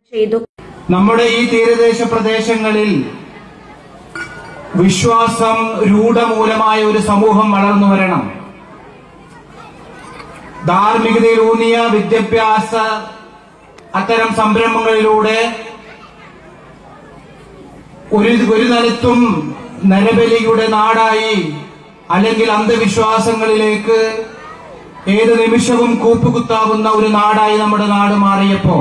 ചെയ്തു നമ്മുടെ ഈ തീരദേശ പ്രദേശങ്ങളിൽ വിശ്വാസം രൂഢമൂലമായ ഒരു സമൂഹം വളർന്നു വരണം ധാർമ്മികതയിലൂന്നിയ വിദ്യാഭ്യാസ അത്തരം സംരംഭങ്ങളിലൂടെ ഒരു ഒരു തലത്തും നരബലിയുടെ നാടായി അല്ലെങ്കിൽ അന്ധവിശ്വാസങ്ങളിലേക്ക് ഏത് നിമിഷവും കൂപ്പുകുത്താവുന്ന ഒരു നാടായി നമ്മുടെ നാട് മാറിയപ്പോ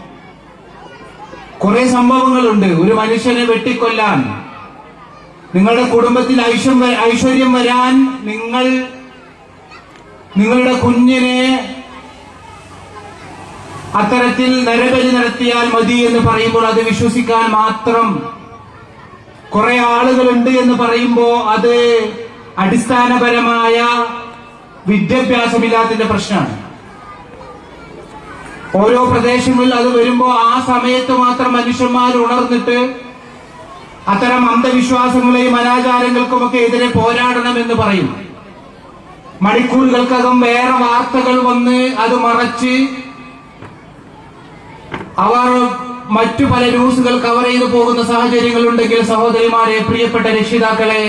കുറെ സംഭവങ്ങളുണ്ട് ഒരു മനുഷ്യനെ വെട്ടിക്കൊല്ലാൻ നിങ്ങളുടെ കുടുംബത്തിൽ ഐശ്വര്യം വ- ഐശ്വര്യം വരാൻ നിങ്ങൾ നിങ്ങളുടെ കുഞ്ഞിനെ അത്തരത്തിൽ നരബലി നടത്തിയാൽ മതി എന്ന് പറയുമ്പോൾ അത് വിശ്വസിക്കാൻ മാത്രം കുറെ ആളുകളുണ്ട് എന്ന് പറയുമ്പോ അത് അടിസ്ഥാനപരമായ വിദ്യാഭ്യാസമില്ലാത്തതിന്റെ പ്രശ്നമാണ് ഓരോ പ്രദേശങ്ങളിൽ അത് വരുമ്പോ ആ സമയത്ത് മാത്രം മനുഷ്യന്മാർ ഉണർന്നിട്ട് അത്തരം അന്ധവിശ്വാസങ്ങളെയും അനാചാരങ്ങൾക്കുമൊക്കെ എതിരെ പോരാടണമെന്ന് പറയും മണിക്കൂറുകൾക്കകം വേറെ വാർത്തകൾ വന്ന് അത് മറച്ച് അവർ മറ്റു പല ന്യൂസുകൾ കവർ ചെയ്തു പോകുന്ന സാഹചര്യങ്ങളുണ്ടെങ്കിൽ സഹോദരിമാരെ പ്രിയപ്പെട്ട രക്ഷിതാക്കളെ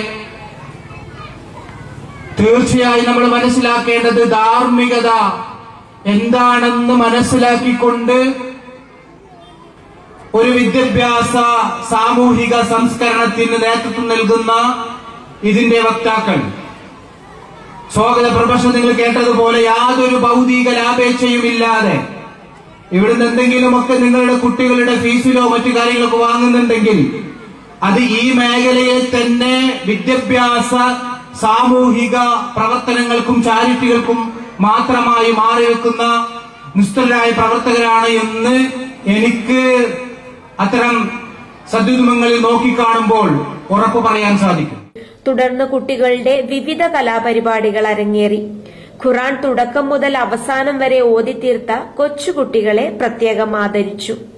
തീർച്ചയായും നമ്മൾ മനസ്സിലാക്കേണ്ടത് ധാർമ്മികത എന്താണെന്ന് മനസ്സിലാക്കിക്കൊണ്ട് ഒരു വിദ്യാഭ്യാസ സാമൂഹിക സംസ്കരണത്തിന് നേതൃത്വം നൽകുന്ന ഇതിന്റെ വക്താക്കൾ സ്വാഗത പ്രഭാഷണം നിങ്ങൾ കേട്ടതുപോലെ യാതൊരു ഭൗതിക ലാഭേച്ഛയുമില്ലാതെ ഇവിടുന്ന് എന്തെങ്കിലുമൊക്കെ നിങ്ങളുടെ കുട്ടികളുടെ ഫീസിലോ മറ്റു കാര്യങ്ങളൊക്കെ വാങ്ങുന്നുണ്ടെങ്കിൽ അത് ഈ മേഖലയിൽ തന്നെ വിദ്യാഭ്യാസ സാമൂഹിക പ്രവർത്തനങ്ങൾക്കും ചാരിറ്റികൾക്കും മാത്രമായി മാറി വെക്കുന്ന നിസ്തുലരായ പ്രവർത്തകരാണ് എന്ന് എനിക്ക് അത്തരം സദ്യുഗ്മങ്ങളിൽ നോക്കിക്കാണുമ്പോൾ ഉറപ്പു പറയാൻ സാധിക്കും തുടർന്ന് കുട്ടികളുടെ വിവിധ കലാപരിപാടികൾ അരങ്ങേറി ഖുറാൻ തുടക്കം മുതൽ അവസാനം വരെ ഓതിത്തീർത്ത കൊച്ചുകുട്ടികളെ പ്രത്യേകം ആദരിച്ചു